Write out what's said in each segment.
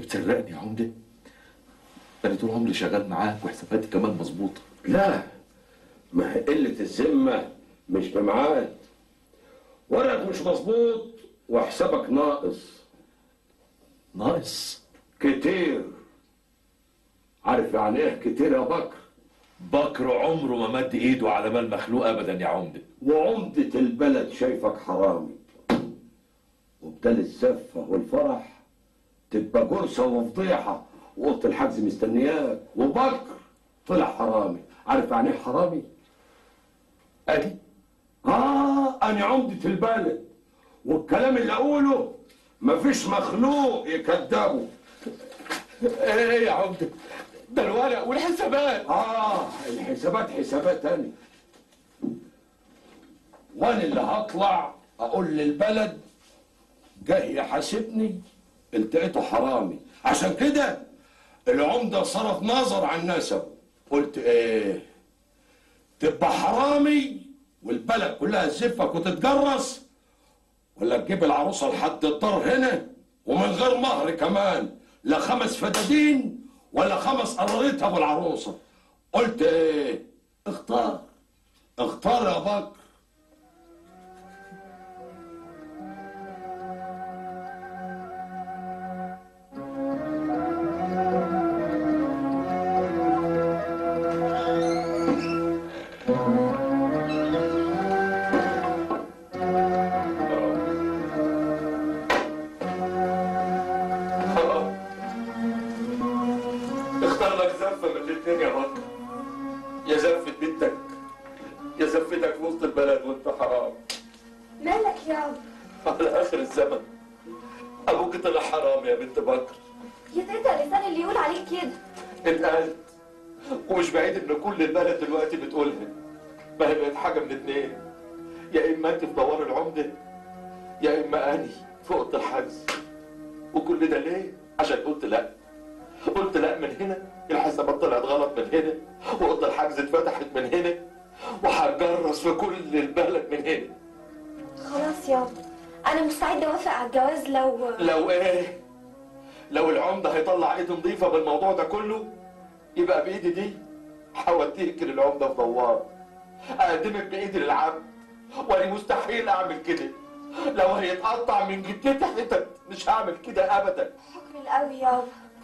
بتسرقني يا عمده انا طول عمري شغال معاك وحساباتي كمان مظبوطه لا ما هي قلة الذمة مش بمعاد ورقك مش مظبوط وحسابك ناقص ناقص كتير عارف يعني ايه كتير يا بكر بكر عمره ما مد ايده على مال مخلوق ابدا يا عمده وعمدة البلد شايفك حرامي وبدل الزفة والفرح تبقى جرسة وفضيحة وقلت الحجز مستنياك وبكر طلع حرامي عارف يعني ايه حرامي؟ ادي اه انا عمدة البلد والكلام اللي اقوله مفيش مخلوق يكذبه ايه يا عمده ده الورق والحسابات اه الحسابات حسابات تاني وانا اللي هطلع اقول للبلد جاي يحاسبني التقيته حرامي عشان كده العمدة صرف نظر عن نسبه قلت ايه تبقى حرامي والبلد كلها تزفك وتتجرس ولا تجيب العروسة لحد الدار هنا ومن غير مهر كمان لا خمس فدادين ولا خمس قراريط ابو العروسة قلت ايه اختار اختار يا بكر اختار لك زفه من الاثنين يا بكر يا زفه بنتك يا زفتك في وسط البلد وانت حرام مالك يابا على اخر الزمن ابوك طلع حرام يا بنت بكر يا تيتا لسان اللي يقول عليك كده اتقالت ومش بعيد ان كل البلد دلوقتي بتقولها ما هي بقت حاجه من اتنين يا اما انت في دوار العمده يا اما اني في اوضه الحجز وكل ده ليه؟ عشان قلت لا قلت لا من هنا الحسابات طلعت غلط من هنا واوضه الحجز اتفتحت من هنا وهتجرس في كل البلد من هنا خلاص يابا انا مستعده اوافق على الجواز لو لو ايه لو العمده هيطلع ايد نظيفه بالموضوع ده كله يبقى بايدي دي هوديك للعمده في دوار اقدمك بايدي للعبد وانا مستحيل اعمل كده لو هيتقطع من جدتي حتت مش هعمل كده ابدا حكم القوي يابا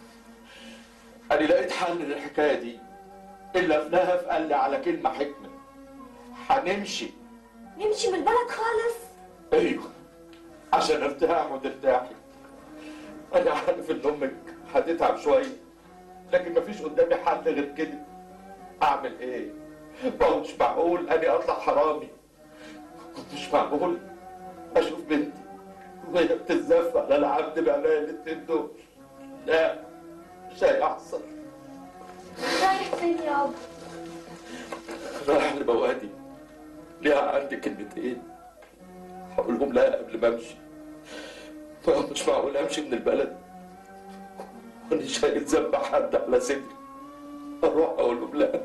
انا لقيت حل للحكايه دي الا في نهف قال لي على كلمه حكمه هنمشي نمشي من البلد خالص ايوه عشان ارتاح وترتاحي انا عارف ان امك هتتعب شويه لكن مفيش قدامي حل غير كده اعمل ايه ما هو مش معقول اني اطلع حرامي مش معقول اشوف بنتي وهي بتتزف على العبد بعينيا الاتنين دول لا مش هيحصل رايح فين يابا رايح لبوادي ليها عندي كلمتين هقولهم لها قبل ما امشي فهو مش معقول امشي من البلد وانا شايل ذنب حد على صدري اروح اقولهم لها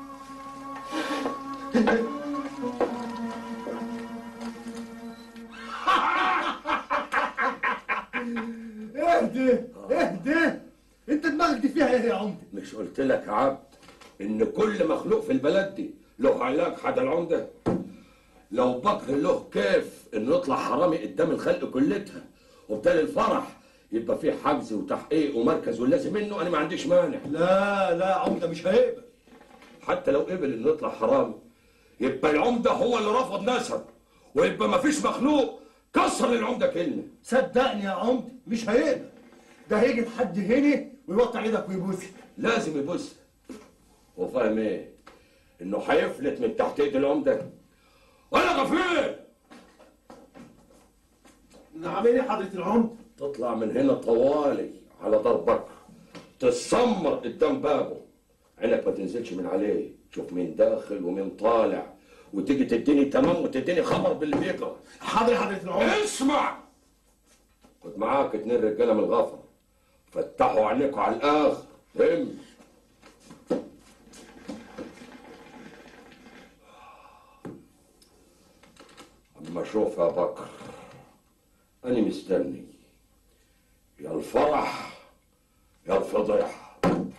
اهدى اهدى انت دماغك دي فيها ايه يا عمده مش قلت لك يا عبد ان كل مخلوق في البلد دي له علاج حد العمده لو بكر له كيف انه يطلع حرامي قدام الخلق كلتها وبدال الفرح يبقى فيه حجز وتحقيق ومركز واللازم منه انا ما عنديش مانع لا لا عمده مش هيقبل حتى لو قبل انه يطلع حرامي يبقى العمده هو اللي رفض نسب ويبقى ما فيش مخلوق كسر للعمده كلمه صدقني يا عمده مش هيقبل ده هيجي لحد هنا ويوطع ايدك ويبوسك لازم يبص هو فاهم ايه انه هيفلت من تحت ايد العمده ولا غفير نعم ايه حضره العمده تطلع من هنا طوالي على دار بكر تسمر قدام بابه عينك ما تنزلش من عليه تشوف مين داخل ومين طالع وتيجي تديني تمام وتديني خبر باللي بيجرى حاضر حضره العمده اسمع خد معاك اتنين رجاله من الغفر فتحوا عينيكوا على الاخر هم اما شوف يا بكر انا مستني يا الفرح فضيحه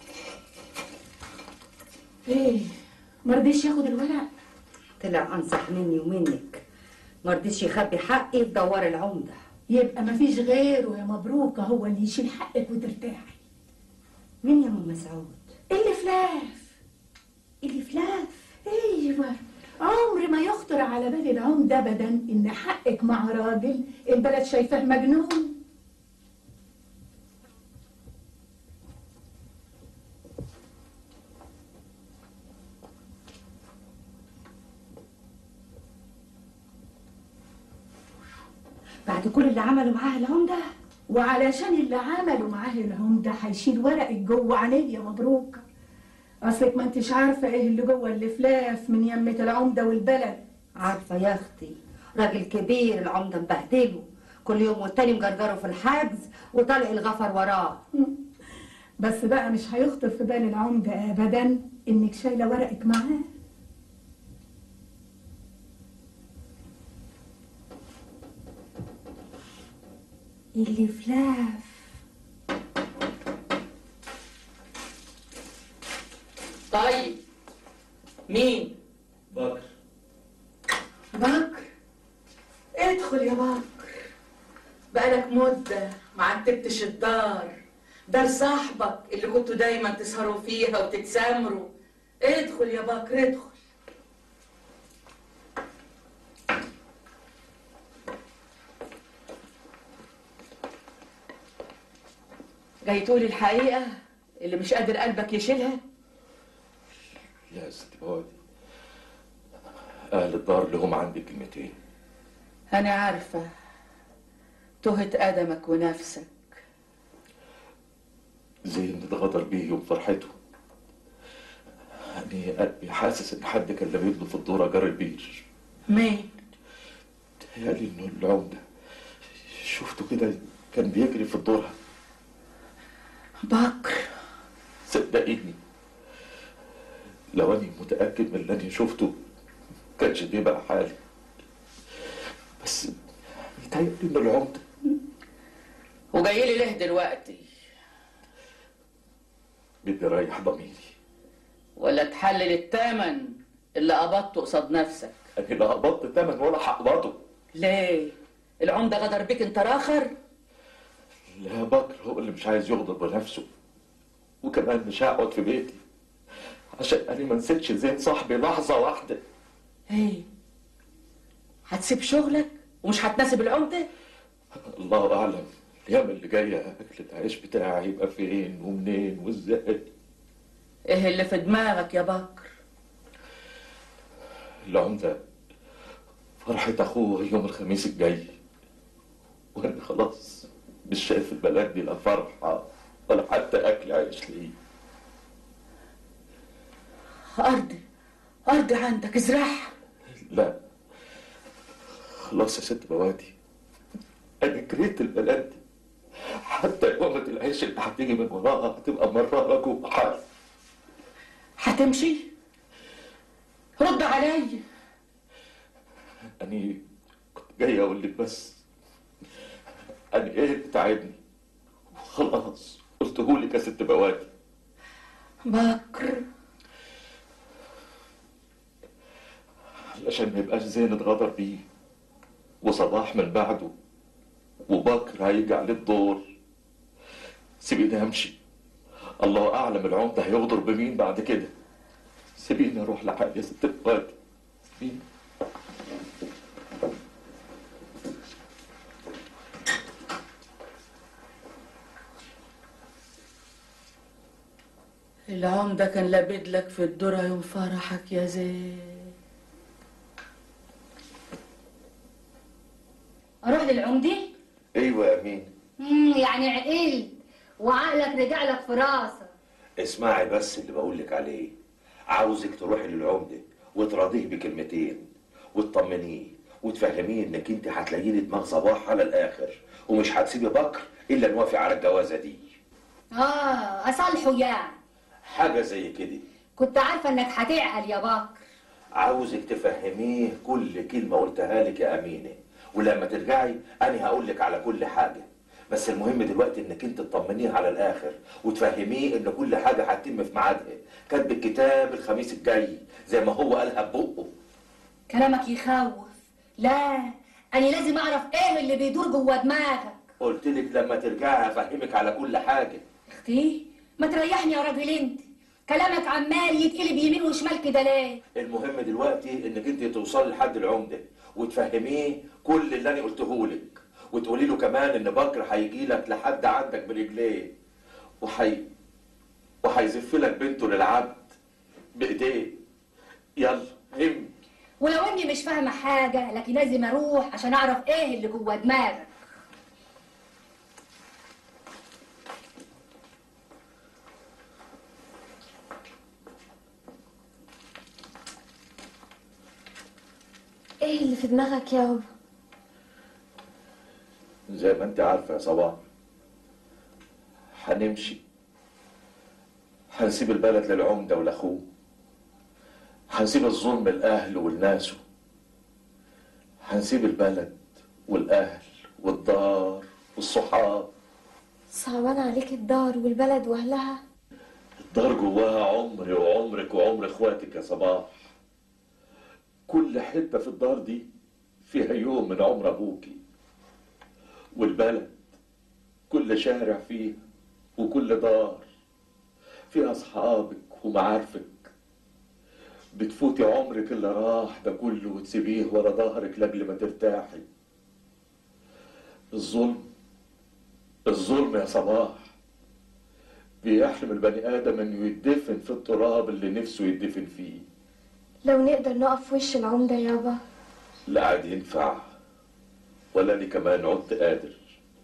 ايه مرضيش ياخد الورق طلع انصح مني ومنك مرضيش يخبي حقي في دوار العمده يبقى مفيش غيره يا مبروكة هو اللي يشيل حقك وترتاحي مين يا ام مسعود اللي فلاف اللي فلاف ايوه عمر ما يخطر على بال العمدة ابدا ان حقك مع راجل البلد شايفاه مجنون بعد كل اللي عمله معاه العمده وعلشان اللي عملوا معاه العمدة هيشيل ورقك جوه عينيا مبروك اصلك ما انتش عارفة ايه اللي جوه الفلاف من يمة العمدة والبلد عارفه يا اختي راجل كبير العمده مبهدله كل يوم والتاني مجرجره في الحجز وطالع الغفر وراه بس بقى مش هيخطر في بال العمدة ابدا انك شايلة ورقك معاه اللي فلاف طيب مين؟ بكر بكر ادخل يا بكر بقالك مدة ما عتبتش الدار دار صاحبك اللي كنتوا دايما تسهروا فيها وتتسامروا ادخل يا بكر ادخل جاي تقولي الحقيقة اللي مش قادر قلبك يشيلها يا ست بوادي اهل الدار لهم عندي كلمتين أنا عارفة تهت قدمك ونفسك زين اتغدر بيه يوم فرحته يعني قلبي حاسس ان حد كان لابد له في الدورة جار البير مين؟ تهيألي انه العمدة شفته كده كان بيجري في الدورة بكر صدقيني لو اني متأكد من اللي انا شفته كانش دي بقى حالي بس يتهيألي انه العمدة وجاي لي ليه دلوقتي؟ بدي اريح ضميري ولا تحلل التمن اللي قبضته قصاد نفسك انا لا قبضت تمن ولا هقبضه ليه؟ العمدة غدر بيك انت راخر؟ لا بكر هو اللي مش عايز يغدر بنفسه وكمان مش هقعد في بيتي عشان انا ما نسيتش زين صاحبي لحظة واحدة ايه؟ هتسيب شغلك ومش هتناسب العمدة؟ الله اعلم الايام اللي جاية اكل العيش بتاعي هيبقى فين ومنين وازاي ايه اللي في دماغك يا بكر؟ العمدة فرحة اخوه يوم الخميس الجاي وانا خلاص مش شايف البلد دي لا فرحة ولا حتى اكل عيش ليه أرضي أرضي عندك ازرعها لا خلاص يا ست بوادي انا كرهت البلد دي حتى يومة العيش اللي هتيجي من وراها هتبقى مرارة جوه حالي هتمشي؟ رد عليا أنا كنت جاي أقول لك بس أنا إيه اللي تعبني وخلاص قلتهولك يا ست بوادي بكر علشان ما يبقاش زين اتغدر بيه وصباح من بعده وبكر هيجي عليه الدور سيبيني امشي الله اعلم العمده هيغدر بمين بعد كده سيبيني اروح لحالي يا ست بوادي سيبيني العمدة كان لابد لك في الدرة يوم فرحك يا زين اروح للعمدي ايوه يا امين امم يعني عقلت وعقلك رجع لك في راسك اسمعي بس اللي بقول لك عليه عاوزك تروحي للعمده وتراضيه بكلمتين وتطمنيه وتفهميه انك انت هتلاقيني دماغ صباح على الاخر ومش هتسيبي بكر الا نوافق على الجوازه دي اه اصالحه يعني حاجه زي كده كنت عارفه انك هتعقل يا بكر عاوزك تفهميه كل كلمه قلتها لك يا امينه ولما ترجعي انا هقول لك على كل حاجه بس المهم دلوقتي انك انت تطمنيه على الاخر وتفهميه ان كل حاجه هتتم في ميعادها كاتب الكتاب الخميس الجاي زي ما هو قالها ببقه كلامك يخوف لا انا لازم اعرف ايه اللي بيدور جوه دماغك قلت لك لما ترجعي هفهمك على كل حاجه اختي ما تريحني يا راجل انت كلامك عمال يتقلب يمين وشمال كده ليه المهم دلوقتي انك انت توصلي لحد العمده وتفهميه كل اللي انا قلته لك وتقولي له كمان ان بكر هيجي لك لحد عندك برجليه وحي وهيزف لك بنته للعبد بايديه يلا هم ولو اني مش فاهمه حاجه لكن لازم اروح عشان اعرف ايه اللي جوه دماغك ايه اللي في دماغك يا بابا زي ما انت عارفه يا صباح هنمشي هنسيب البلد للعمده ولاخوه هنسيب الظلم الاهل والناس هنسيب البلد والاهل والدار والصحاب صعبان عليك الدار والبلد واهلها الدار جواها عمري وعمرك وعمر اخواتك يا صباح كل حته في الدار دي فيها يوم من عمر ابوكي والبلد كل شارع فيها وكل دار فيها اصحابك ومعارفك بتفوتي عمرك اللي راح ده كله وتسيبيه ورا ظهرك لاجل ما ترتاحي الظلم الظلم يا صباح بيحرم البني ادم انه يدفن في التراب اللي نفسه يدفن فيه لو نقدر نقف في وش العمدة يابا لا عاد ينفع ولا لي كمان عدت قادر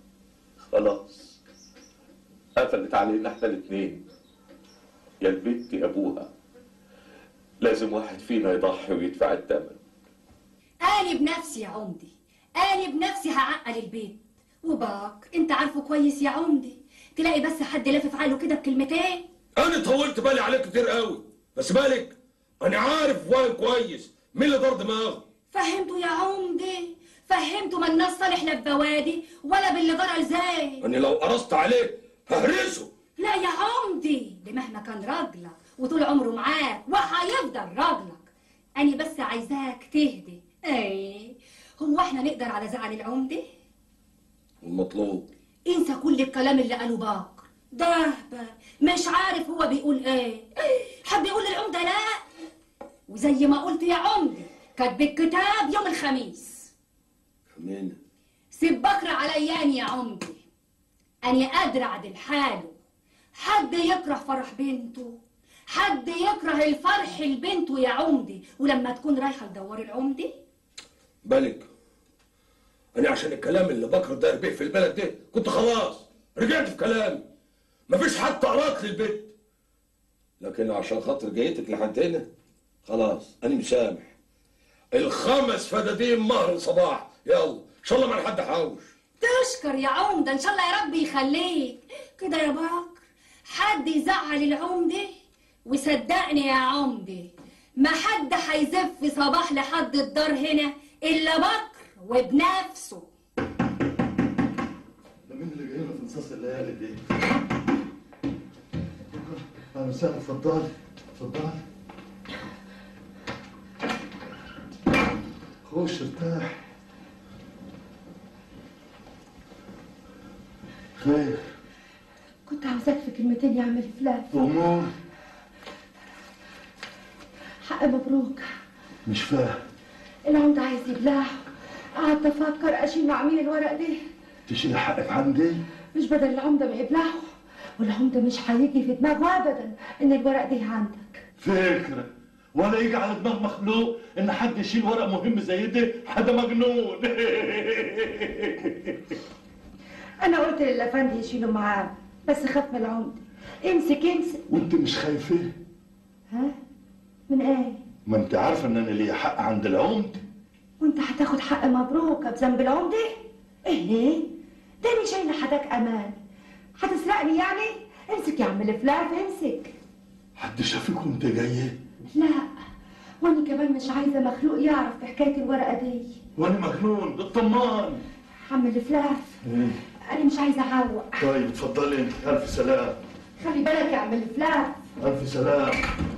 خلاص قفلت علينا احنا الاتنين يا البنت يا ابوها لازم واحد فينا يضحي ويدفع الثمن أنا بنفسي يا عمدي أنا بنفسي هعقل البيت وباك أنت عارفه كويس يا عمدي تلاقي بس حد لافف عقله كده بكلمتين انا طولت بالي عليك كتير قوي بس بالك انا عارف واهم كويس مين اللي دار دماغه فهمته يا عمدي فهمته ما الناس صالح لا ببوادي ولا باللي جرى ازاي انا لو قرصت عليه ههرسه لا يا عمدي ده مهما كان راجلك وطول عمره معاك وهيفضل راجلك أنا بس عايزاك تهدي ايه هو احنا نقدر على زعل العمدي المطلوب انسى كل الكلام اللي قاله باكر ده هبل مش عارف هو بيقول ايه حب يقول للعمدة لا وزي ما قلت يا عمدي كاتب الكتاب يوم الخميس امين سيب بكر عليان يا عمدي أنا قادرة أعدل حاله حد يكره فرح بنته حد يكره الفرح لبنته يا عمدي ولما تكون رايحة لدوار العمدي بالك انا عشان الكلام اللي بكر داير بيه في البلد ده كنت خلاص رجعت في كلامي مفيش حتى قرات للبيت لكن عشان خاطر جيتك لحد هنا خلاص انا مسامح الخمس فدادين مهر صباح يلا ان شاء الله ما حد حاوش تشكر يا عمدة إن شاء الله يا رب يخليك كده يا بكر حد يزعل العمدة وصدقني يا عمدة ما حد هيزف صباح لحد الدار هنا إلا بكر وبنفسه ده مين اللي جاي لنا في نصاص الليالي دي؟ انا وسهلا اتفضلي اتفضلي خش ارتاح خير كنت عاوزاك في كلمتين يا عم فلان امور حق مبروك مش فاهم العمدة عايز يبلعه قعدت افكر اشيل مع مين الورق ده تشيل حقك عندي مش بدل العمدة ما يبلعه والعمدة مش هيجي في دماغه ابدا ان الورق ده عندك فكرة ولا يجي على دماغ مخلوق ان حد يشيل ورق مهم زي ده حد مجنون انا قلت للافندي يشيله معاه بس خاف من العمدة امسك امسك وانت مش خايفه ها من ايه ما انت عارفه ان انا ليا حق عند العمد وانت هتاخد حق مبروك بذنب العمدة ايه ده انا شايله حداك امان هتسرقني يعني امسك يا عم الفلاف امسك حد شافك وانت جايه لا وانا كمان مش عايزه مخلوق يعرف بحكايه الورقه دي وانا مجنون بالطمان عم الفلاف انا مش عايزه اعوق طيب اتفضلي انت الف سلام خلي بالك يا عم الفلاح الف سلام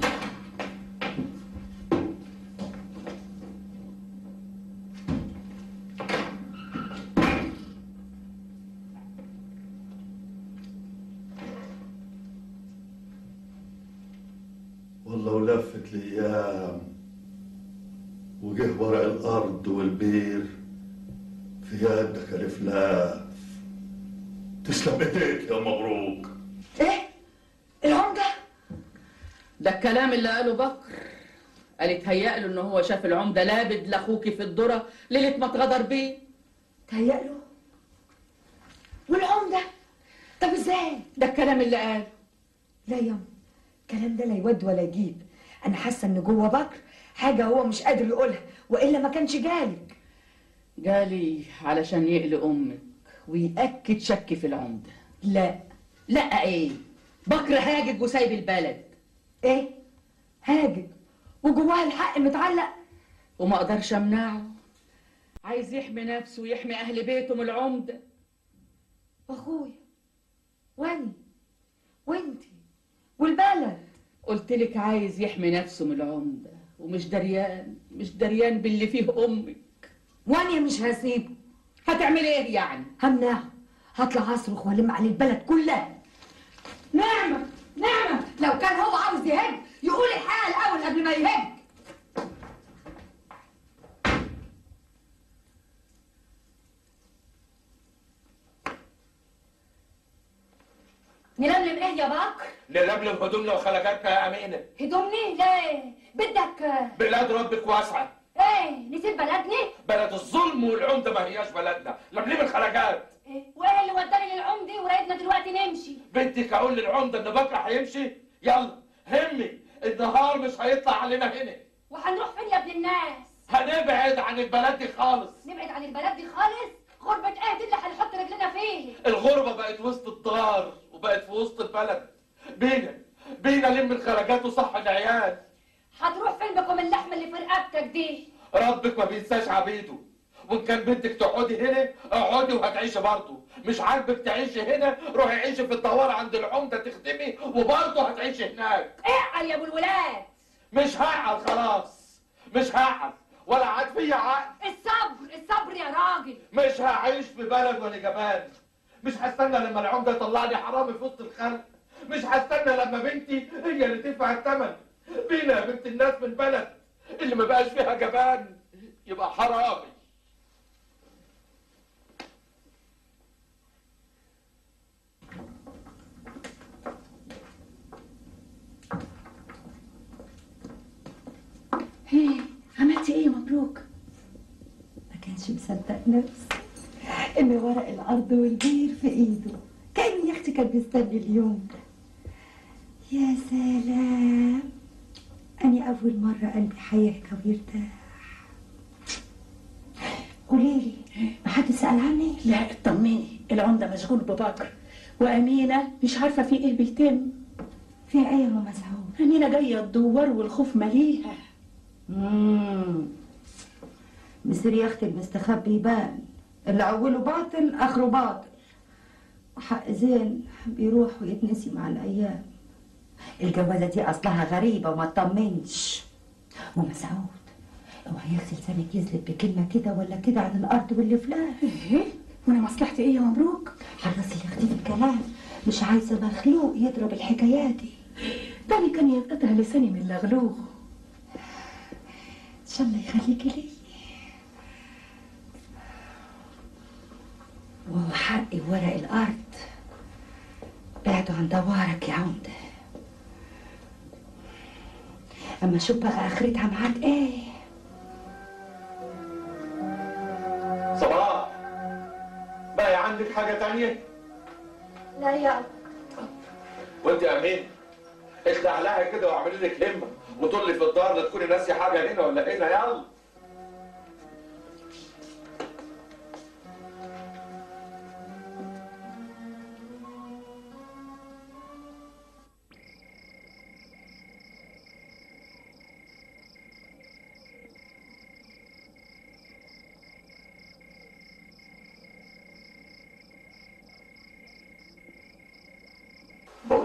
والله ولفت الايام وجه ورق الارض والبير في يدك الفلاف تسلم ايديك يا مبروك ايه العمده ده الكلام اللي قاله بكر قال اتهيأ له ان هو شاف العمده لابد لاخوكي في الذره ليله ما اتغدر بيه تهيأ له والعمده طب ازاي ده الكلام اللي قاله لا يا الكلام ده لا يود ولا يجيب انا حاسه ان جوه بكر حاجه هو مش قادر يقولها والا ما كانش جالك جالي علشان يقلق امك ويأكد شكي في العمده لا لا ايه بكر هاجج وسايب البلد ايه هاجد وجواها الحق متعلق وما اقدرش امنعه عايز يحمي نفسه ويحمي اهل بيته من العمده واخويا واني وانتي والبلد قلت لك عايز يحمي نفسه من العمده ومش دريان مش دريان باللي فيه امك واني مش هسيبه هتعملي ايه يعني همنعه هطلع اصرخ والم على البلد كلها نعمه نعمه لو كان هو عاوز يهج يقول الحقيقه الاول قبل ما يهج نلملم ايه يا بكر نلملم هدومنا وخلقاتنا يا امينه هدومني ليه بدك بلاد ربك واسعه ايه نسيب بلدني بلد الظلم والعمده ما هياش بلدنا لملم الخلقات إيه؟ وايه اللي وداني للعمدي وريتنا دلوقتي نمشي بنتك اقول للعمده ان بكره هيمشي يلا همي النهار مش هيطلع علينا هنا وهنروح فين يا ابن الناس هنبعد عن البلد دي خالص نبعد عن البلد دي خالص غربة ايه دي اللي هنحط رجلنا فيه الغربة بقت وسط الدار وبقت في وسط البلد بينا بينا لم الخرجات وصح العيال هتروح فين بكم اللحمة اللي في رقبتك دي ربك ما بينساش عبيده وان كان بدك تقعدي هنا اقعدي وهتعيشي برضه مش عاجبك تعيشي هنا روحي عيشي في الدوار عند العمده تخدمي وبرضه هتعيشي هناك اعقل يا ابو الولاد مش هعقل خلاص مش هعقل ولا عاد فيا عقل الصبر الصبر يا راجل مش هعيش في بلد ولا جبان مش هستنى لما العمده يطلع لي حرامي في وسط الخلق مش هستنى لما بنتي هي اللي تدفع الثمن بينا يا بنت الناس من بلد اللي ما بقاش فيها جبان يبقى حرامي ايه عملتي ايه مبروك ما كانش مصدق نفسه ان ورق الارض والبير في ايده كانه يا اختي كان بيستني اليوم ده يا سلام اني اول مره قلبي هيهدى ويرتاح قولي لي ما حد سال عني لا اطمني العمده مشغول ببكر وامينه مش عارفه في ايه بيتم في ايه يا ماما سعود امينه جايه تدور والخوف مليها امم مصير يا اختي المستخبي يبان اللي اوله باطل اخره باطل وحق زين بيروح ويتنسي مع الايام الجوازه دي اصلها غريبه وما تطمنش ماما سعود اوعى يغسل لسانك يزلب بكلمه كده ولا كده عن الارض واللي فلان ايه وانا مصلحتي ايه يا مبروك حرصي يا اختي في الكلام مش عايزه مخلوق يضرب الحكايات دي ده اللي كان ينقطع لساني من لغلوغ ان شاء الله يخليكي لي وهو حقي ورق الارض بعدوا عن دوارك يا عمده اما شوف بقى اخرتها معاك ايه صباح بقى عندك حاجة تانية؟ لا يا وانت يا امين اخلع لها كده واعملي لك همة وطلي في الدار لا تكوني ناسية حاجة هنا ولا هنا يلا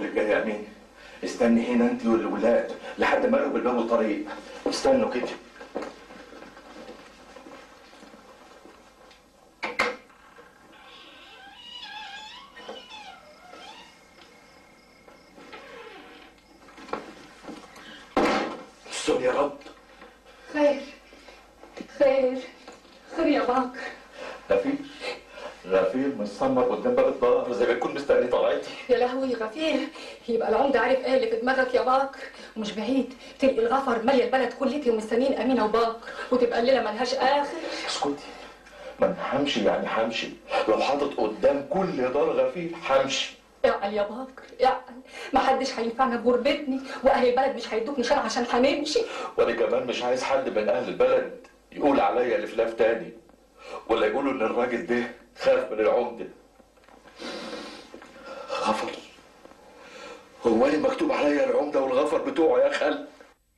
لك ايه يا امين استني هنا انت والولاد لحد ما اقلب الباب الطريق استنوا كده استني يا رب خير خير خير يا باكر غفير غفير متسمر قدام باب الدار زي ما يكون مستني طلعتي يا لهوي غفير يبقى العمدة عارف ايه اللي في دماغك يا باكر ومش بعيد تلقي الغفر مالية البلد كلتي ومستنيين امينه وباكر وتبقى الليله ملهاش اخر اسكتي ما انا همشي يعني همشي لو حاطط قدام كل دار غفير همشي اعقل يا باكر اعقل ما حدش هينفعنا بغربتني واهل البلد مش هيدوك نشان عشان هنمشي وانا كمان مش عايز حد من اهل البلد يقول عليا لفلاف تاني ولا يقولوا ان الراجل ده خاف من العمده غفر هو انا مكتوب عليا العمده والغفر بتوعه يا خال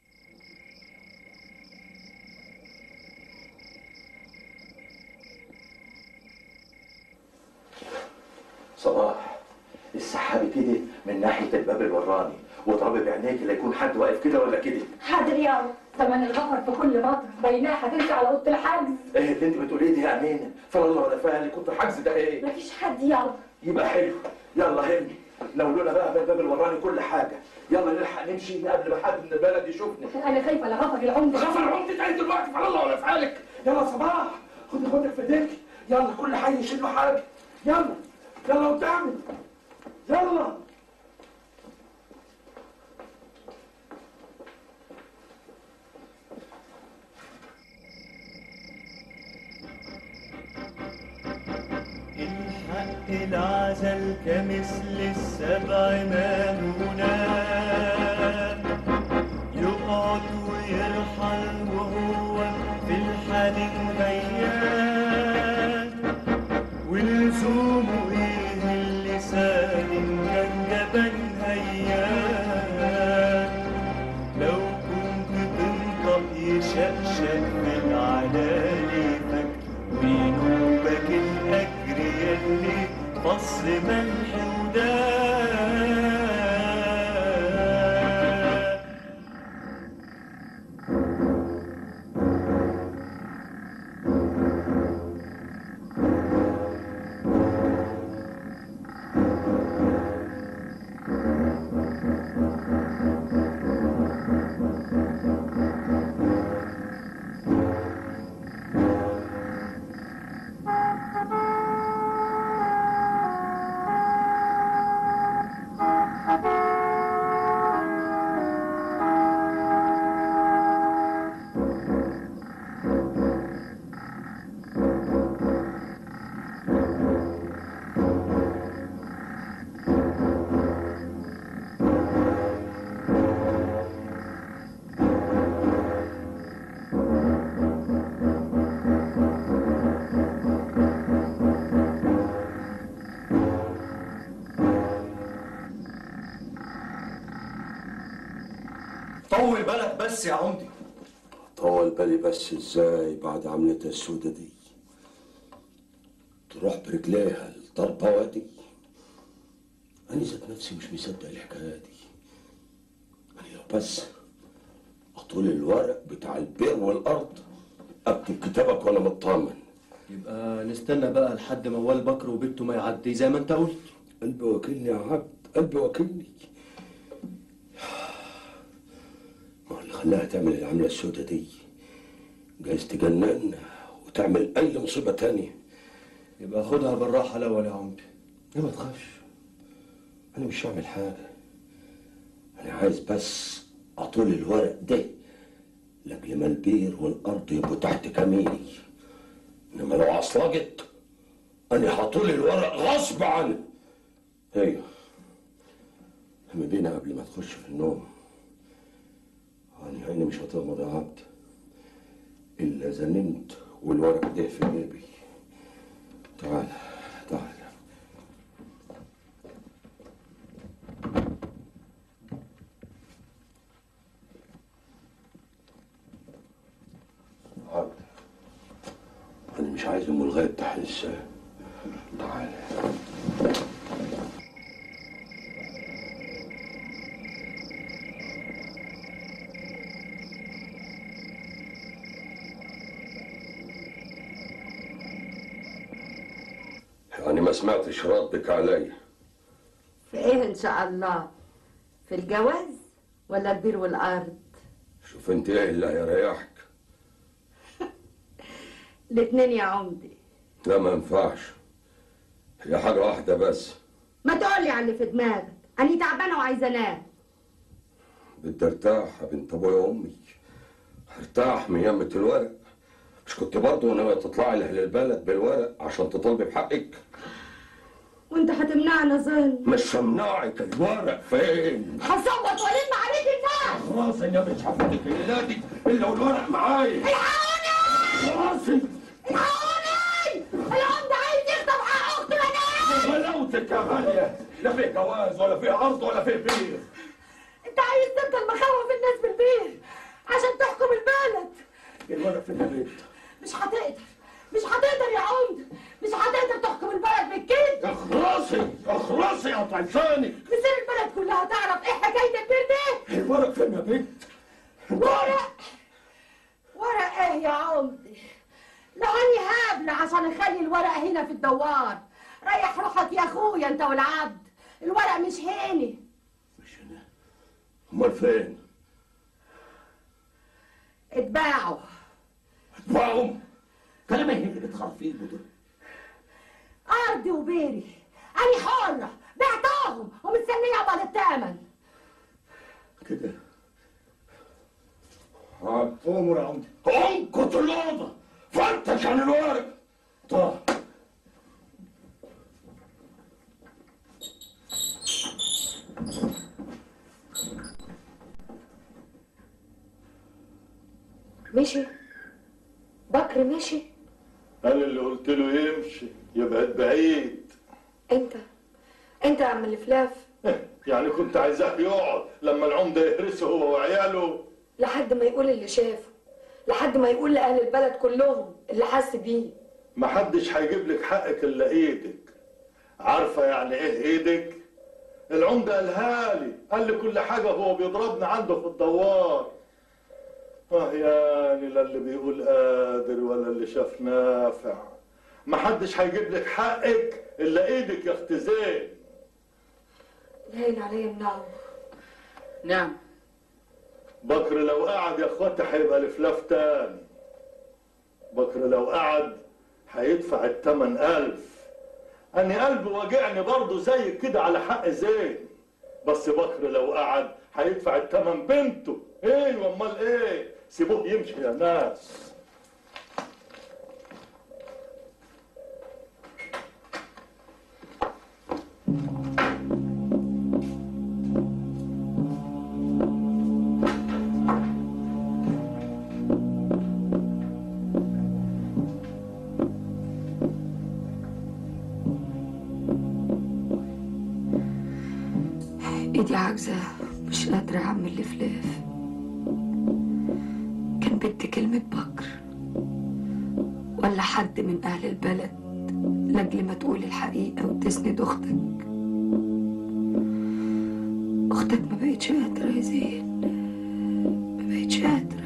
صباح السحابي كده من ناحيه الباب الوراني واضربي بعينيك لا يكون حد واقف كده ولا كده حاضر يابا ثمن الغفر في كل مطر بينها هتمشي على اوضه الحجز ايه اللي انت بتقوليه دي يا امينه فالله ولا فاهم كنت الحجز ده ايه مفيش حد يابا يبقى حلو يلا هني نولونا بقى من الباب الوراني كل حاجه يلا نلحق نمشي قبل ما حد من البلد يشوفنا انا خايفه لغفر العمده غفر العمده عايز دلوقتي فالله ولا فعلك يلا صباح خد خدك في ايديك يلا كل حي يشيل له حاجه يلا يلا قدامي يلا الحق العزل كمثل السبع مالونا يقعد ويرحل وهو في الحال غيان ولزومه ايه اللسان كان جبل هيان لو كنت تنطق يشقشق في العلالي فك وينوبك الاجر يلي فصل ملح ودان طول بالك بس يا عمدي طول بالي بس ازاي بعد عملة السودة دي تروح برجليها الضربة وادي أنا ذات نفسي مش مصدق الحكاية دي أنا لو بس أطول الورق بتاع البير والأرض أكتب كتابك وأنا مطمن يبقى نستنى بقى لحد موال بكر وبنته ما يعدي زي ما انت قلت قلبي وكلني يا عبد قلبي وكلني ما هو اللي خلاها تعمل العملة السودة دي جايز تجننا وتعمل أي مصيبة تانية يبقى خدها بالراحة الأول يا عمدي لا ما تخافش أنا مش هعمل حاجة أنا عايز بس أطول الورق ده لأجل ما البير والأرض يبقوا تحت كميني إنما لو عصلجت أنا هطول الورق غصب عني أيوه أما بينا قبل ما تخش في النوم أنا عيني مش هتغمض يا عبد إلا إذا نمت والورق ده في جيبي تعال تعال عبد أنا مش عايز أم الغايب تحس تعال أنا ما سمعتش ردك عليا في ايه ان شاء الله في الجواز ولا البير والارض شوف انت ايه اللي هيريحك الاتنين يا عمدي لا ما ينفعش هي حاجة واحدة بس ما تقولي على اللي في دماغك انا تعبانه وعايزه انام بدي ارتاح يا بنت ابويا وامي ارتاح من يمة الورق مش كنت برضه ناوية تطلعي لأهل البلد بالورق عشان تطالبي بحقك وانت هتمنعنا ظل مش همنعك الورق فين هصوت والم عليك الناس خلاص انا مش هفوتك الليلة دي الا والورق معايا الحقوني خلاص الحقوني العمدة عايز يخطب حق اخته انا غلاوتك يا غالية لا في جواز ولا في عرض ولا في بير انت عايز تفضل مخوف الناس بالبير عشان تحكم البلد الورق في البيت مش هتقدر مش هتقدر يا عمدة مش هتقدر تحكم البلد بالكذب اخلصي اخلصي يا طيشاني مصير البلد كلها تعرف ايه حكاية البير ده الورق فين يا بنت ورق ورق ايه يا عمدي لاني هابلة عشان اخلي الورق هنا في الدوار ريح روحك يا اخويا انت والعبد الورق مش هاني امال فين اتباعوا اتباعهم كلام ايه اللي بتخرفيه ده ارضي وبيري انا حرة بعتهم ومستنية عقبال الثمن كده قوموا يا عمدة انكت الأوضة فتش عن الورق طه مشي بكر مشي انا اللي قلت له يمشي يبعد بعيد انت انت يا عم الفلاف يعني كنت عايزاه يقعد لما العمده يهرسه هو وعياله لحد ما يقول اللي شافه لحد ما يقول لأهل البلد كلهم اللي حس بيه محدش هيجيب لك حقك الا ايدك عارفه يعني ايه ايدك العمده قالها لي قال لي كل حاجه هو بيضربني عنده في الدوار اه يعني لا اللي بيقول قادر ولا اللي شاف نافع محدش هيجيب لك حقك الا ايدك يا اخت زين هين عليا منعه نعم بكر لو قعد يا اخواتي هيبقى الفلاف تاني بكر لو قعد هيدفع التمن ألف أنا قلبي واجعني برضه زي كده على حق زين بس بكر لو قعد هيدفع التمن بنته ايه امال ايه سيبوه يمشي يا ناس ايدي عاجزة مش قادرة اعمل الفلاف كان بدي كلمة بكر ولا حد من اهل البلد لاجل ما تقول الحقيقة وتسند اختك اختك ما بقتش قادرة يا زين ما بقتش قادرة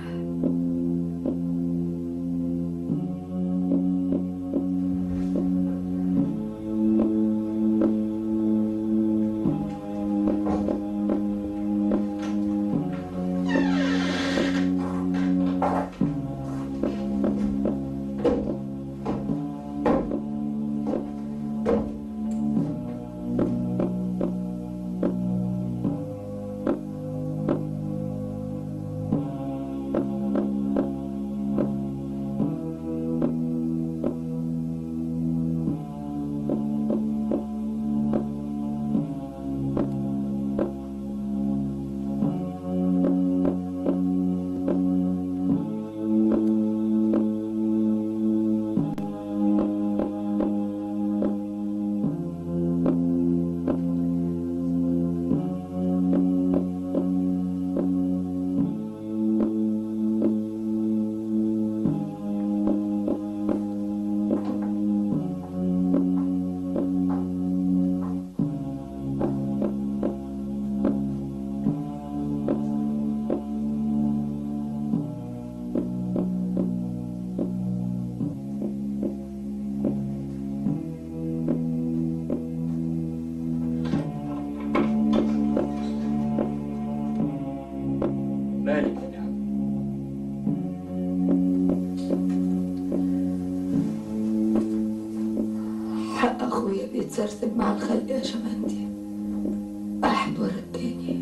بتتسرسب مع الخلق يا شمندي واحد ورا التاني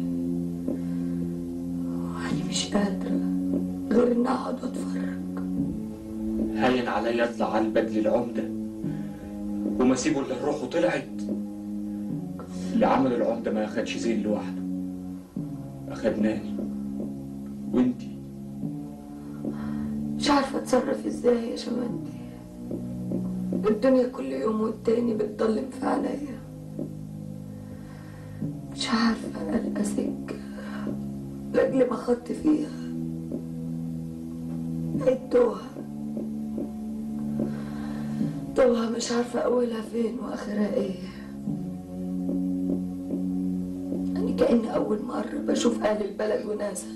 وأنا مش قادرة غير إني أقعد وأتفرج هاين عليا اطلع على البدل العمدة وما اسيبه الا روحه طلعت اللي عمل العمدة ما اخدش زين لوحده اخدناني وانتي مش عارفة أتصرف إزاي يا شمندي الدنيا كل يوم والتاني بتضلم في عينيا مش عارفة ألقى سكة لأجل ما خدت فيها عدتوها توها مش عارفة أولها فين وآخرها إيه أنا كأني أول مرة بشوف أهل البلد وناسها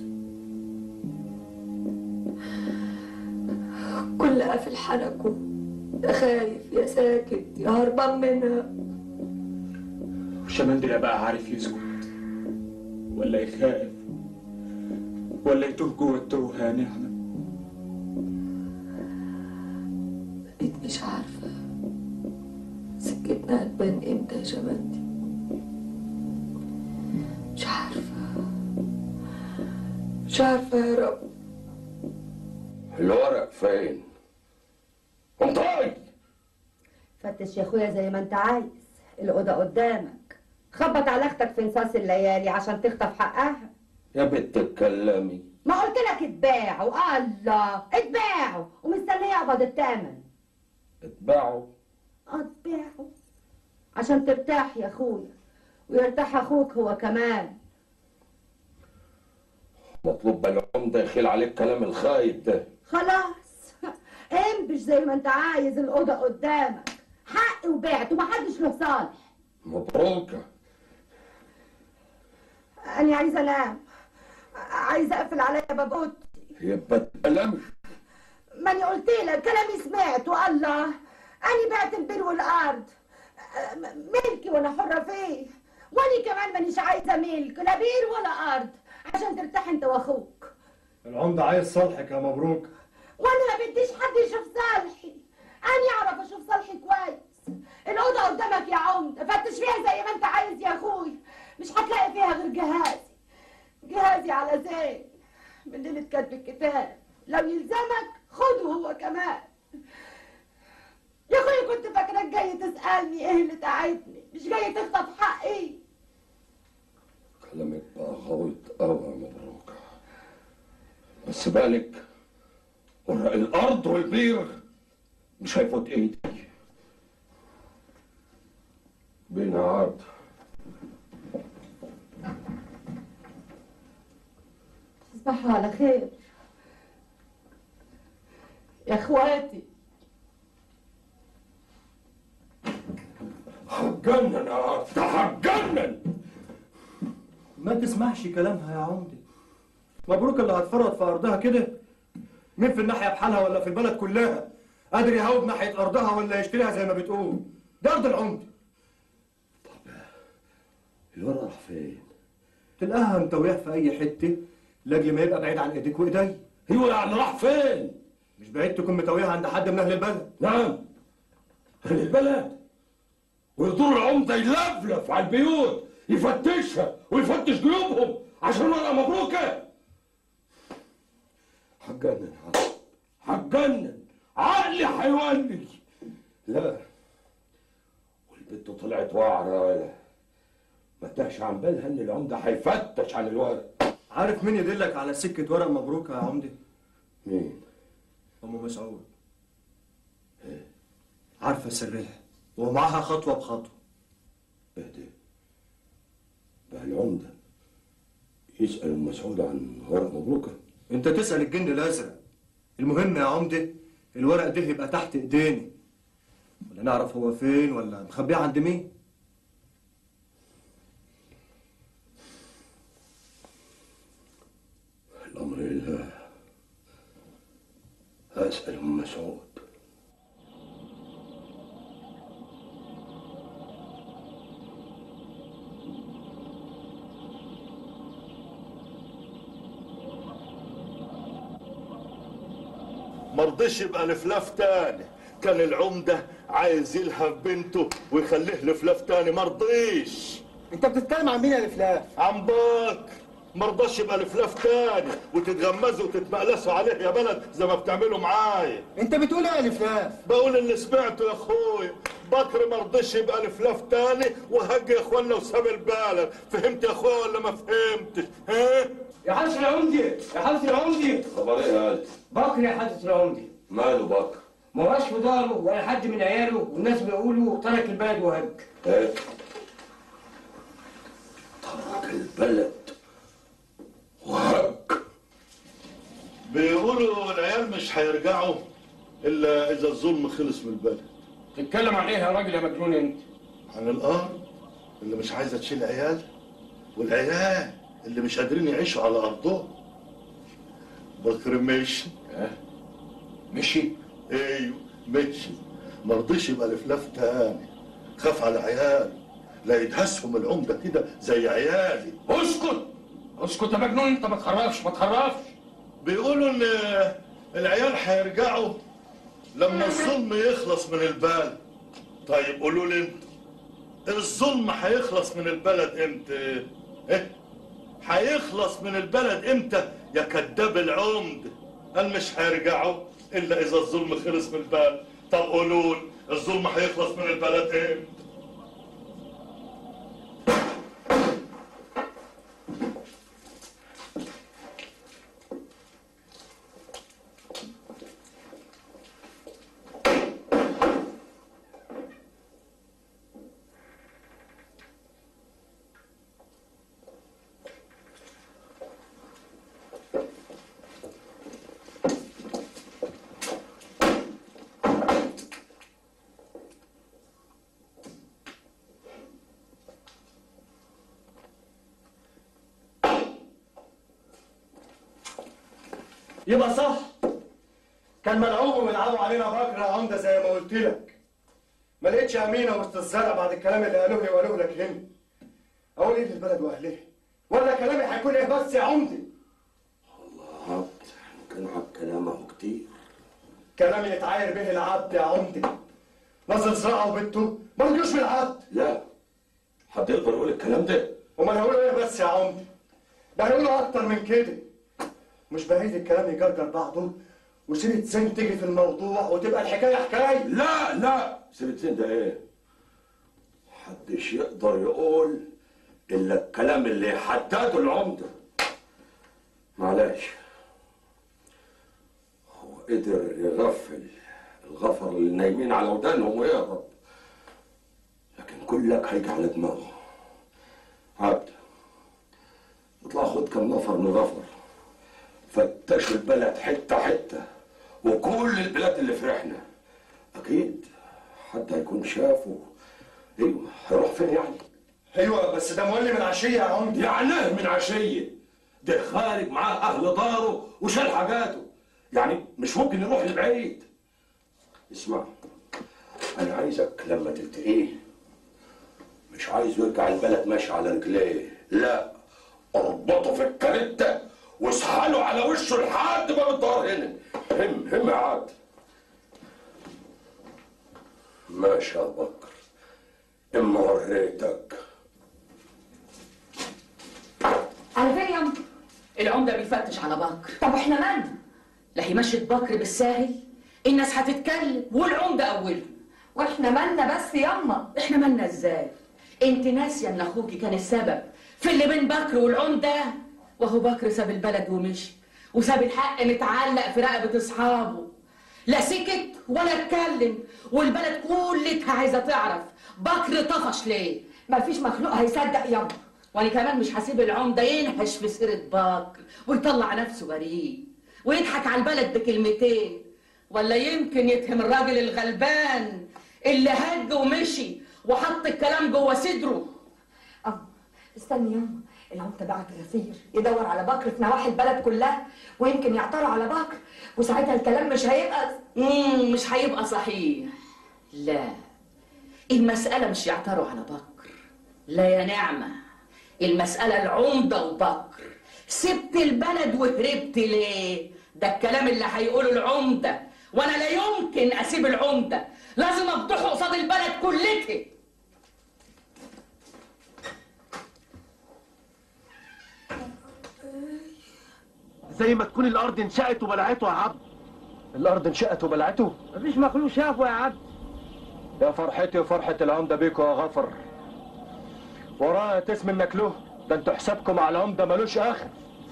كل قافل حنكه يا خايف يا ساكت يا هربان منها وشمندي لا بقى عارف يسكت ولا يخاف ولا يتوه جوه التوه يا نعمة بقيت مش عارفة سكتنا هتبان امتى يا شمندي مش عارفة مش عارفة يا رب الورق فين؟ انطقي فتش يا اخويا زي ما انت عايز الأوضة قدامك خبط على اختك في نصاص الليالي عشان تخطف حقها يا بنت اتكلمي ما قلت لك اتباعوا الله اتباعوا ومستنيه اقبض الثمن اتباعوا اتباعوا عشان ترتاح يا اخويا ويرتاح اخوك هو كمان مطلوب بالعمدة يخيل عليك كلام الخايب ده خلاص انبش زي ما انت عايز الأوضة قدامك حق وبعت ومحدش له صالح مبروكة أنا عايزة أنام عايزة أقفل عليا باب أوضتي يبقى اتكلمي ماني قلت لك كلامي سمعته الله أنا بعت البير والأرض م- ملكي وأنا حرة فيه وأنا كمان مانيش عايزة ملك لا بير ولا أرض عشان ترتاح أنت وأخوك العمدة عايز صالحك يا مبروك وأنا ما بديش حد يشوف صالحي أنا أعرف أشوف صالحي كويس الأوضة قدامك يا عمدة فتش فيها زي ما أنت عايز يا أخوي مش هتلاقي فيها غير جهازي جهازي على زين من ليلة كتب الكتاب لو يلزمك خده هو كمان يا اخويا كنت فاكرك جاي تسألني ايه اللي تعبني مش جاي تخطف حقي كلامك بقى غويط قوي يا مبروك بس بالك ورق الارض والبير مش هيفوت ايدي بينا عرض تصبحوا على خير يا اخواتي هتجنن يا عرض هتجنن ما تسمعش كلامها يا عمدة مبروك اللي هتفرط في أرضها كده مين في الناحية بحالها ولا في البلد كلها قادر يهوب ناحية أرضها ولا يشتريها زي ما بتقول ده أرض العمدة الورق راح فين؟ تلقاها انت وياه في أي حتة لأجل ما يبقى بعيد عن إيديك وإيدي ايوه يعني راح فين؟ مش بعيد تكون متويها عند حد من أهل البلد نعم أهل البلد ويدور العمدة يلفلف على البيوت يفتشها ويفتش جيوبهم عشان ورقة مبروكة هتجنن يا عرض هتجنن عقلي هيولي لا والبنت طلعت واعرة ولا ما تهش عن بالها ان العمدة هيفتش عن الورق عارف مين يدلك على سكة ورق مبروك يا عمدة؟ مين؟ أم مسعود عارفة سرها ومعاها خطوة بخطوة اهدي بقى العمدة يسأل ام مسعود عن ورق مبروكة انت تسأل الجن الأزرق المهم يا عمدة الورق ده يبقى تحت ايدينا ولا نعرف هو فين ولا مخبيه عند مين الأمر لله أسأل ام مسعود مرضيش يبقى لفلاف تاني كان العمدة عايز يلهف بنته ويخليه لفلاف تاني مرضيش انت بتتكلم عن مين يا لفلاف عن بكر مرضاش يبقى لفلاف تاني وتتغمزوا وتتمقلسوا عليه يا بلد زي ما بتعملوا معايا انت بتقول ايه يا لفلاف بقول اللي سمعته يا اخويا بكر مرضيش يبقى لفلاف تاني وهج يا اخوانا وساب البلد فهمت يا اخويا ولا ما فهمتش ها يا حسن العمدي يا حسن العمدي خبر ايه يا قلبي؟ بكر يا حسن العمدي ماله بكر؟ ما هوش في داره ولا حد من عياله والناس بيقولوا ترك البلد وهج ايه؟ ترك البلد وهج بيقولوا العيال مش هيرجعوا الا اذا الظلم خلص من البلد تتكلم عن ايه يا راجل يا مجنون انت عن الارض اللي مش عايزه تشيل عيال والعيال اللي مش قادرين يعيشوا على ارضهم بكر مشي مشي ايوه مشي ما رضيش يبقى لفلاف تاني خاف على عياله لا يدهسهم العمده كده زي عيالي اسكت اسكت يا مجنون انت ما تخرفش ما تخرفش بيقولوا ان العيال هيرجعوا لما الظلم يخلص من البلد طيب قولوا لي انت الظلم هيخلص من البلد امتى ايه هيخلص من البلد امتى يا كذاب العمد قال مش هيرجعوا الا اذا الظلم خلص من البلد طب قولوا لي الظلم هيخلص من البلد امتى يبقى صح كان ملعوب وملعبوا علينا بكره يا عمده زي ما قلت لك ما لقيتش امينه وسط الزرع بعد الكلام اللي قالوه لي وقالوه لك هنا اقول ايه للبلد واهلها ولا كلامي هيكون ايه بس يا عمدي عبد كان عبد كلامه كتير كلام يتعاير به العبد يا عمدي نزل زرعه وبنته ما رضيوش بالعبد لا حد يقدر يقول الكلام ده امال هيقولوا ايه بس يا عمدي ده هيقولوا اكتر من كده مش بعيد الكلام يجرجر بعضه وسيرة زين تيجي في الموضوع وتبقى الحكايه حكايه لا لا سيرة زين ده ايه محدش يقدر يقول الا الكلام اللي يحدده العمده معلش هو قدر يغفل الغفر اللي نايمين على ودانهم ويهرب لكن كلك هيجي على دماغه عبد اطلع خد كم نفر من غفر فتشوا البلد حته حته وكل البلاد اللي في رحنا اكيد حد هيكون شافه ايوه هيروح فين يعني ايوه بس ده مولي من عشيه يا عمدي يعني ايه من عشيه ده خارج معاه اهل داره وشال حاجاته يعني مش ممكن يروح لبعيد اسمع انا عايزك لما تلتقيه مش عايز يرجع البلد ماشي على رجليه لا اربطه في الكارته واسحله على وشه لحد ما بتدور هنا هم هم يا عاد ماشي يا بكر اما وريتك على فين يا عمدة؟ العمدة بيفتش على بكر طب واحنا مالنا؟ لا هي مشيت بكر بالساهل الناس هتتكلم والعمدة أولهم واحنا مالنا بس ياما احنا مالنا ازاي؟ انت ناسية ان اخوكي كان السبب في اللي بين بكر والعمدة وهو بكر ساب البلد ومشي وساب الحق متعلق في رقبة اصحابه لا سكت ولا اتكلم والبلد كلها عايزة تعرف بكر طفش ليه؟ مفيش مخلوق هيصدق ياما وانا كمان مش هسيب العمده ينهش في سيره بكر ويطلع نفسه بريء ويضحك على البلد بكلمتين ولا يمكن يتهم الراجل الغلبان اللي هج ومشي وحط الكلام جوه صدره أم استني ياما العمدة بعت غفير يدور على بكر في نواحي البلد كلها ويمكن يعتروا على بكر وساعتها الكلام مش هيبقى مم مش هيبقى صحيح لا المسألة مش يعتروا على بكر لا يا نعمة المسألة العمدة وبكر سبت البلد وهربت ليه ده الكلام اللي هيقوله العمدة وانا لا يمكن اسيب العمده لازم افضحه قصاد البلد كلتها زي ما تكون الارض انشقت وبلعته يا عبد الارض انشقت وبلعته مفيش مخلوق شافه يا عبد يا فرحتي وفرحة العمدة بيكوا يا غفر ورايا تسم انك له ده انتوا حسابكم على العمدة ملوش اخر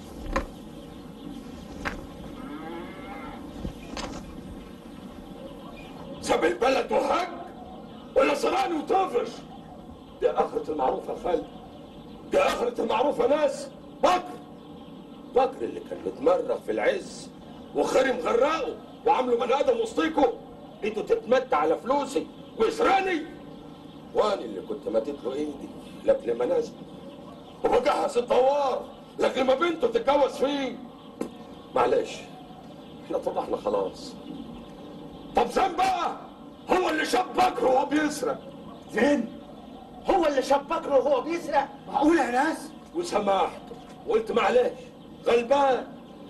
ساب البلد وهج ولا صرعني وطافش دي آخرة المعروف يا خالد دي آخرة المعروف يا ناس بكر بكر اللي كان متمرغ في العز وخري مغرقه وعامله بني ادم وسطيكوا ايده تتمد على فلوسي ويسرقني وانا اللي كنت مدت له ايدي لاجل منازل وبجهز الدوار لاجل ما بنته تتجوز فيه معلش احنا اتضحنا خلاص طب زين بقى هو اللي شاب بكر وهو بيسرق زين هو اللي شاب بكر وهو بيسرق معقول يا ناس وسمحت وقلت معلش غلبان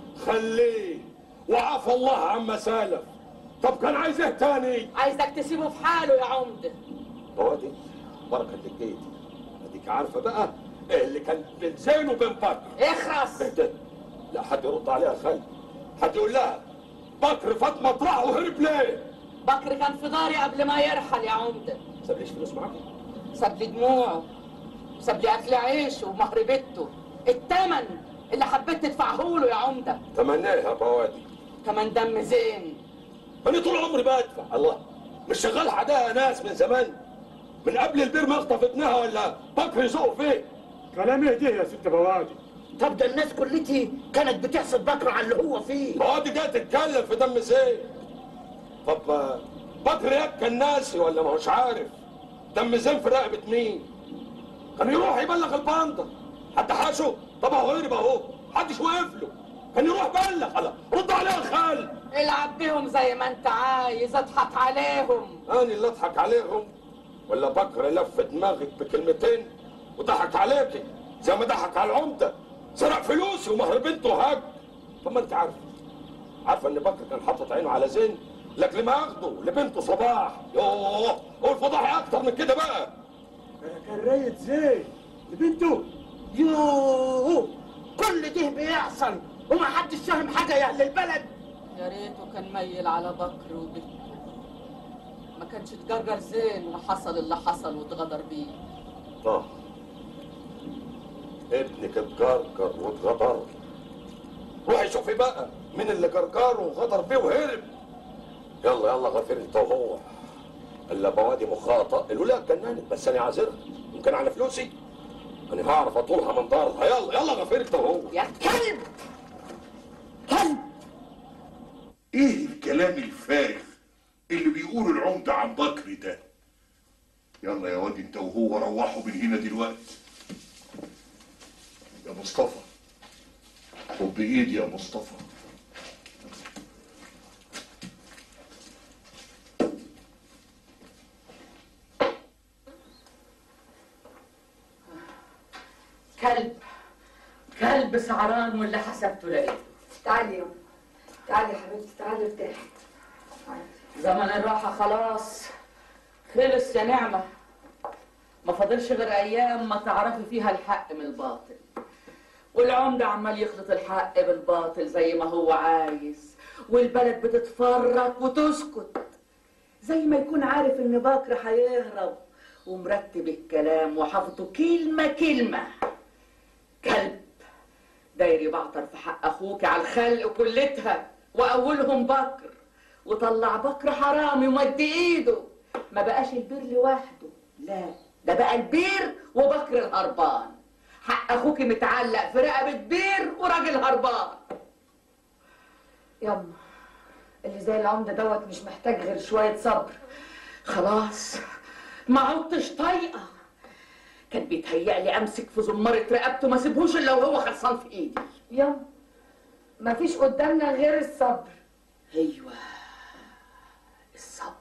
خليه وعفى الله عما سالف طب كان عايز ايه تاني عايزك تسيبه في حاله يا عمده بوادي بركه اللي جيتي اديك عارفه بقى ايه اللي كان بين زين وبين بكر اخرس اهدى لا حد يرد عليها يا خالد حد يقول لها بكر فات مطرحه وهرب ليه بكر كان في داري قبل ما يرحل يا عمده سابليش فلوس معاكي ساب لي دموعه ساب لي اكل عيشه ومهر بيته التمن اللي حبيت تدفعه له يا عمده تمناها يا بوادي كمان دم زين انا طول عمري بدفع الله مش شغال حداها ناس من زمان من قبل البير ما اخطف ابنها ولا بكر يسوق فيه كلام ايه يا ست بوادي طب ده الناس كلتي كانت بتحسد بكر على اللي هو فيه بوادي جاي تتكلم في دم زين طب آه، بكر يبكى الناسي ولا ما هوش عارف دم زين في رقبة مين كان يروح يبلغ الباندا حد حاشه طب اهو هرب اهو محدش واقف له كان يروح بلغ الله رد عليها الخال العب بيهم زي ما انت عايز اضحك عليهم انا اللي اضحك عليهم ولا بكر لف دماغك بكلمتين وضحك عليكي زي ما ضحك على العمده سرق فلوسي ومهر بنته هاج طب ما انت عارفه عارفه ان بكر كان حاطط عينه على زين لاجل ما ياخده لبنته صباح يوه قول فضحي اكتر من كده بقى كان رايد زين لبنته يوه كل ده بيحصل وما حدش فاهم حاجه يا اهل البلد يا ريته كان ميل على بكر وبنته ما كانش اتجرجر زين وحصل اللي حصل واتغدر بيه طه ابنك اتجرجر واتغدر روحي شوفي بقى مين اللي جرجره وغدر بيه وهرب يلا يلا غفير انت وهو الا بوادي مخاطئ الولايه اتجننت بس انا عاذرها يمكن على فلوسي انا هعرف اطولها من دارها يلا يلا غفير انت وهو يا كلب كلب ايه الكلام الفارغ اللي بيقوله العمدة عن بكر ده يلا يا واد انت وهو روحوا من هنا دلوقتي يا مصطفى خد بايدي يا مصطفى كلب كلب سعران واللي حسبته لقيته تعالي يا تعالي يا حبيبتي تعالي ارتاحي زمن الراحة خلاص خلص يا نعمة ما فاضلش غير أيام ما تعرفي فيها الحق من الباطل والعمدة عمال يخلط الحق بالباطل زي ما هو عايز والبلد بتتفرق وتسكت زي ما يكون عارف إن بكر هيهرب ومرتب الكلام وحافظه كلمة كلمة كلب داير يبعتر في حق أخوك على الخلق كلتها وأولهم بكر وطلع بكر حرامي ومد ايده ما بقاش البير لوحده لا ده بقى البير وبكر الهربان حق اخوك متعلق في رقبه بير وراجل هربان يما اللي زي العمدة دوت مش محتاج غير شوية صبر خلاص ما عدتش طايقه كان بيتهيألي امسك في زمارة رقبته ما سيبهوش الا وهو خلصان في ايدي يما مفيش قدامنا غير الصبر ايوه الصبر